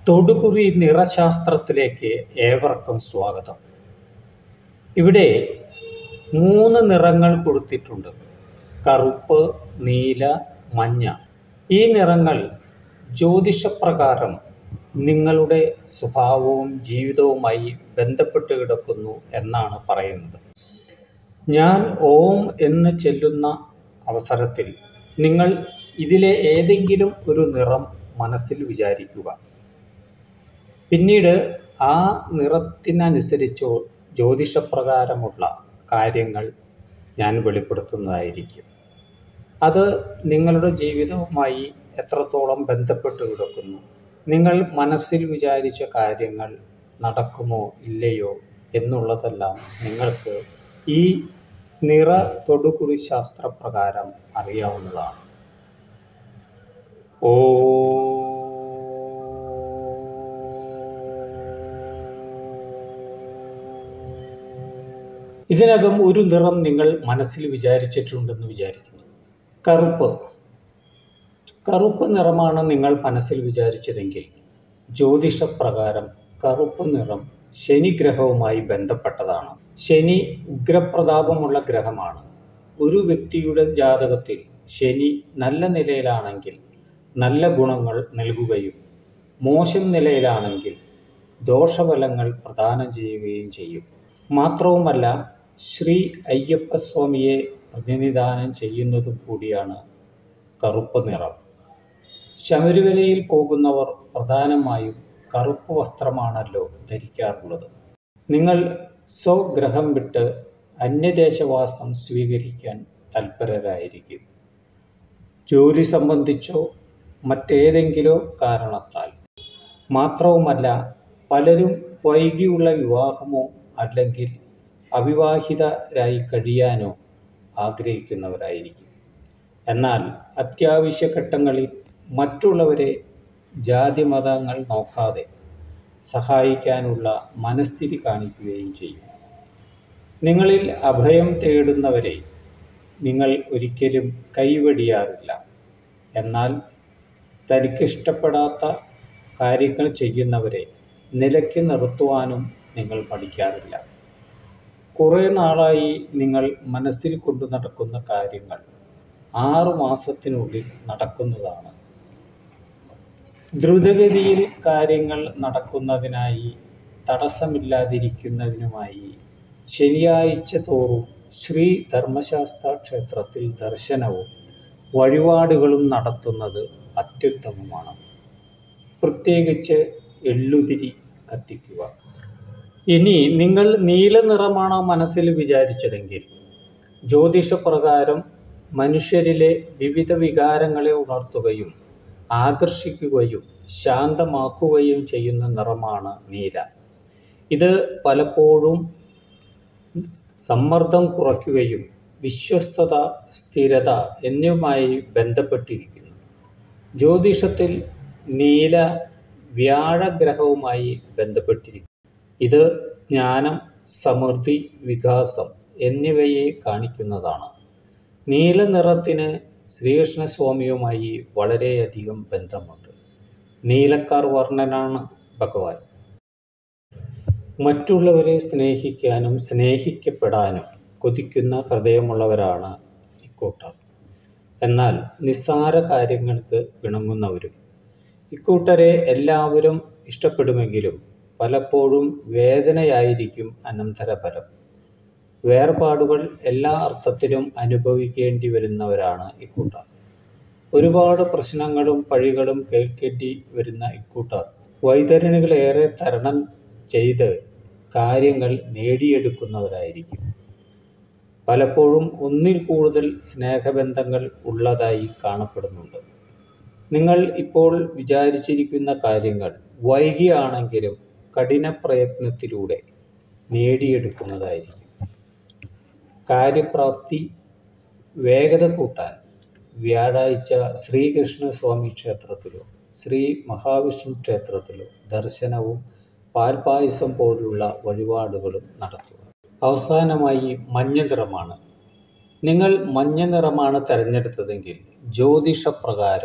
തൊടുകുറി നിറശാസ്ത്രത്തിലേക്ക് ഏവർക്കും സ്വാഗതം ഇവിടെ മൂന്ന് നിറങ്ങൾ കൊടുത്തിട്ടുണ്ട് കറുപ്പ് നീല മഞ്ഞ ഈ നിറങ്ങൾ ജ്യോതിഷപ്രകാരം നിങ്ങളുടെ സ്വഭാവവും ജീവിതവുമായി ബന്ധപ്പെട്ട് കിടക്കുന്നു എന്നാണ് പറയുന്നത് ഞാൻ ഓം എന്ന് ചെല്ലുന്ന അവസരത്തിൽ നിങ്ങൾ ഇതിലെ ഏതെങ്കിലും ഒരു നിറം മനസ്സിൽ വിചാരിക്കുക പിന്നീട് ആ നിറത്തിനനുസരിച്ചോ ജ്യോതിഷപ്രകാരമുള്ള കാര്യങ്ങൾ ഞാൻ വെളിപ്പെടുത്തുന്നതായിരിക്കും അത് നിങ്ങളുടെ ജീവിതവുമായി എത്രത്തോളം ബന്ധപ്പെട്ട് കിടക്കുന്നു നിങ്ങൾ മനസ്സിൽ വിചാരിച്ച കാര്യങ്ങൾ നടക്കുമോ ഇല്ലയോ എന്നുള്ളതെല്ലാം നിങ്ങൾക്ക് ഈ നിറ തൊടുകുറി ശാസ്ത്രപ്രകാരം അറിയാവുന്നതാണ് ഓ ഇതിനകം ഒരു നിറം നിങ്ങൾ മനസ്സിൽ വിചാരിച്ചിട്ടുണ്ടെന്ന് വിചാരിക്കുന്നു കറുപ്പ് കറുപ്പ് നിറമാണ് നിങ്ങൾ മനസ്സിൽ വിചാരിച്ചതെങ്കിൽ ജ്യോതിഷപ്രകാരം കറുപ്പ് നിറം ശനി ഗ്രഹവുമായി ബന്ധപ്പെട്ടതാണ് ശനി ഉഗ്രപ്രതാപമുള്ള ഗ്രഹമാണ് ഒരു വ്യക്തിയുടെ ജാതകത്തിൽ ശനി നല്ല നിലയിലാണെങ്കിൽ നല്ല ഗുണങ്ങൾ നൽകുകയും മോശം നിലയിലാണെങ്കിൽ ദോഷഫലങ്ങൾ പ്രദാനം ചെയ്യുകയും ചെയ്യും മാത്രവുമല്ല ശ്രീ അയ്യപ്പസ്വാമിയെ പ്രതിനിധാനം ചെയ്യുന്നതും കൂടിയാണ് കറുപ്പ് നിറം ശബരിമലയിൽ പോകുന്നവർ പ്രധാനമായും കറുപ്പ് വസ്ത്രമാണല്ലോ ധരിക്കാറുള്ളത് നിങ്ങൾ സ്വഗ്രഹം വിട്ട് അന്യദേശവാസം സ്വീകരിക്കാൻ തൽപരരായിരിക്കും ജോലി സംബന്ധിച്ചോ മറ്റേതെങ്കിലോ കാരണത്താൽ മാത്രവുമല്ല പലരും വൈകിയുള്ള വിവാഹമോ അല്ലെങ്കിൽ അവിവാഹിതരായി കഴിയാനോ ആഗ്രഹിക്കുന്നവരായിരിക്കും എന്നാൽ അത്യാവശ്യ ഘട്ടങ്ങളിൽ മറ്റുള്ളവരെ ജാതിമതങ്ങൾ നോക്കാതെ സഹായിക്കാനുള്ള മനസ്ഥിതി കാണിക്കുകയും ചെയ്യും നിങ്ങളിൽ അഭയം തേടുന്നവരെ നിങ്ങൾ ഒരിക്കലും കൈവടിയാറില്ല എന്നാൽ തനിക്കിഷ്ടപ്പെടാത്ത കാര്യങ്ങൾ ചെയ്യുന്നവരെ നിലയ്ക്ക് നിർത്തുവാനും നിങ്ങൾ പഠിക്കാറില്ല കുറേ നാളായി നിങ്ങൾ മനസ്സിൽ കൊണ്ടു നടക്കുന്ന കാര്യങ്ങൾ ആറു മാസത്തിനുള്ളിൽ നടക്കുന്നതാണ് ദ്രുതഗതിയിൽ കാര്യങ്ങൾ നടക്കുന്നതിനായി തടസ്സമില്ലാതിരിക്കുന്നതിനുമായി ശനിയാഴ്ച തോറും ശ്രീ ധർമ്മശാസ്ത്ര ക്ഷേത്രത്തിൽ ദർശനവും വഴിപാടുകളും നടത്തുന്നത് അത്യുത്തമമാണ് പ്രത്യേകിച്ച് എള്ളുതിരി കത്തിക്കുക ഇനി നിങ്ങൾ നീല നിറമാണ് മനസ്സിൽ വിചാരിച്ചതെങ്കിൽ ജ്യോതിഷപ്രകാരം മനുഷ്യരിലെ വിവിധ വികാരങ്ങളെ ഉണർത്തുകയും ആകർഷിക്കുകയും ശാന്തമാക്കുകയും ചെയ്യുന്ന നിറമാണ് നീല ഇത് പലപ്പോഴും സമ്മർദ്ദം കുറയ്ക്കുകയും വിശ്വസ്തത സ്ഥിരത എന്നിവയുമായി ബന്ധപ്പെട്ടിരിക്കുന്നു ജ്യോതിഷത്തിൽ നീല വ്യാഴഗ്രഹവുമായി ബന്ധപ്പെട്ടിരിക്കുന്നു ഇത് ജ്ഞാനം സമൃദ്ധി വികാസം എന്നിവയെ കാണിക്കുന്നതാണ് നീല നിറത്തിന് ശ്രീകൃഷ്ണസ്വാമിയുമായി വളരെയധികം ബന്ധമുണ്ട് നീലക്കാർ വർണ്ണനാണ് ഭഗവാൻ മറ്റുള്ളവരെ സ്നേഹിക്കാനും സ്നേഹിക്കപ്പെടാനും കൊതിക്കുന്ന ഹൃദയമുള്ളവരാണ് ഇക്കൂട്ടർ എന്നാൽ നിസ്സാര കാര്യങ്ങൾക്ക് പിണങ്ങുന്നവരും ഇക്കൂട്ടരെ എല്ലാവരും ഇഷ്ടപ്പെടുമെങ്കിലും പലപ്പോഴും വേദനയായിരിക്കും അനന്തരഫലം വേർപാടുകൾ എല്ലാ അർത്ഥത്തിലും അനുഭവിക്കേണ്ടി വരുന്നവരാണ് ഇക്കൂട്ടർ ഒരുപാട് പ്രശ്നങ്ങളും പഴികളും കേൾക്കേണ്ടി വരുന്ന ഇക്കൂട്ടർ വൈതരണികളേറെ തരണം ചെയ്ത് കാര്യങ്ങൾ നേടിയെടുക്കുന്നവരായിരിക്കും പലപ്പോഴും ഒന്നിൽ കൂടുതൽ സ്നേഹബന്ധങ്ങൾ ഉള്ളതായി കാണപ്പെടുന്നുണ്ട് നിങ്ങൾ ഇപ്പോൾ വിചാരിച്ചിരിക്കുന്ന കാര്യങ്ങൾ വൈകിയാണെങ്കിലും കഠിന പ്രയത്നത്തിലൂടെ നേടിയെടുക്കുന്നതായിരിക്കും കാര്യപ്രാപ്തി വേഗത കൂട്ടാൻ വ്യാഴാഴ്ച ശ്രീകൃഷ്ണ സ്വാമി ക്ഷേത്രത്തിലോ ശ്രീ മഹാവിഷ്ണു ക്ഷേത്രത്തിലോ ദർശനവും പാൽപായസം പോലുള്ള വഴിപാടുകളും നടത്തുക അവസാനമായി മഞ്ഞ നിറമാണ് നിങ്ങൾ മഞ്ഞ നിറമാണ് തിരഞ്ഞെടുത്തതെങ്കിൽ ജ്യോതിഷപ്രകാരം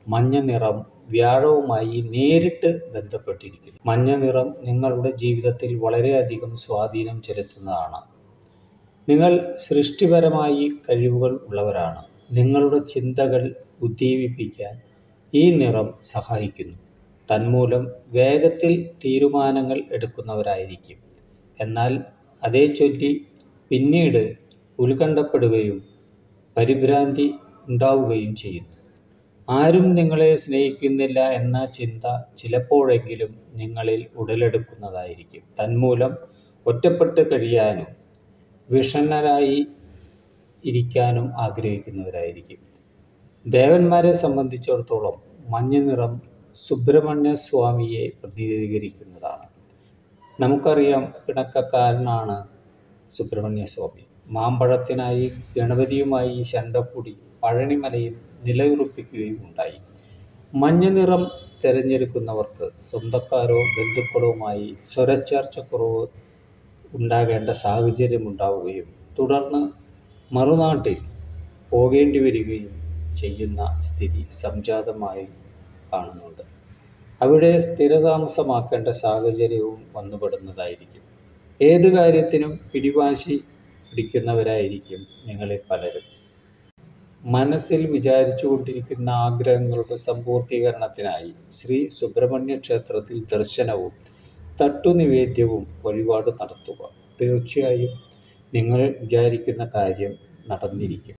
മഞ്ഞ നിറം വ്യാഴവുമായി നേരിട്ട് ബന്ധപ്പെട്ടിരിക്കുന്നു മഞ്ഞ നിറം നിങ്ങളുടെ ജീവിതത്തിൽ വളരെയധികം സ്വാധീനം ചെലുത്തുന്നതാണ് നിങ്ങൾ സൃഷ്ടിപരമായി കഴിവുകൾ ഉള്ളവരാണ് നിങ്ങളുടെ ചിന്തകൾ ഉദ്ദീപിപ്പിക്കാൻ ഈ നിറം സഹായിക്കുന്നു തന്മൂലം വേഗത്തിൽ തീരുമാനങ്ങൾ എടുക്കുന്നവരായിരിക്കും എന്നാൽ അതേ ചൊല്ലി പിന്നീട് ഉത്കണ്ഠപ്പെടുകയും പരിഭ്രാന്തി ഉണ്ടാവുകയും ചെയ്യുന്നു ആരും നിങ്ങളെ സ്നേഹിക്കുന്നില്ല എന്ന ചിന്ത ചിലപ്പോഴെങ്കിലും നിങ്ങളിൽ ഉടലെടുക്കുന്നതായിരിക്കും തന്മൂലം ഒറ്റപ്പെട്ട് കഴിയാനും വിഷണ്ണരായി ഇരിക്കാനും ആഗ്രഹിക്കുന്നവരായിരിക്കും ദേവന്മാരെ സംബന്ധിച്ചിടത്തോളം മഞ്ഞ നിറം സുബ്രഹ്മണ്യ സ്വാമിയെ പ്രതിനിധീകരിക്കുന്നതാണ് നമുക്കറിയാം പിണക്കക്കാരനാണ് സുബ്രഹ്മണ്യ സ്വാമി മാമ്പഴത്തിനായി ഗണപതിയുമായി ശണ്ടപ്പൊടി പഴനിമലയിൽ നിലയുറപ്പിക്കുകയും ഉണ്ടായി മഞ്ഞ നിറം തിരഞ്ഞെടുക്കുന്നവർക്ക് സ്വന്തക്കാരോ ബന്ധുക്കളുമായി സ്വരച്ചേർച്ചക്കുറവ് ഉണ്ടാകേണ്ട സാഹചര്യം ഉണ്ടാവുകയും തുടർന്ന് മറുനാട്ടിൽ പോകേണ്ടി വരികയും ചെയ്യുന്ന സ്ഥിതി സംജാതമായി കാണുന്നുണ്ട് അവിടെ സ്ഥിരതാമസമാക്കേണ്ട സാഹചര്യവും വന്നുപെടുന്നതായിരിക്കും ഏത് കാര്യത്തിനും പിടിവാശി പിടിക്കുന്നവരായിരിക്കും നിങ്ങളിൽ പലരും മനസ്സിൽ വിചാരിച്ചു കൊണ്ടിരിക്കുന്ന ആഗ്രഹങ്ങളുടെ സമ്പൂർത്തീകരണത്തിനായി ശ്രീ സുബ്രഹ്മണ്യ ക്ഷേത്രത്തിൽ ദർശനവും തട്ടുനിവേദ്യവും വഴിപാട് നടത്തുക തീർച്ചയായും നിങ്ങൾ വിചാരിക്കുന്ന കാര്യം നടന്നിരിക്കും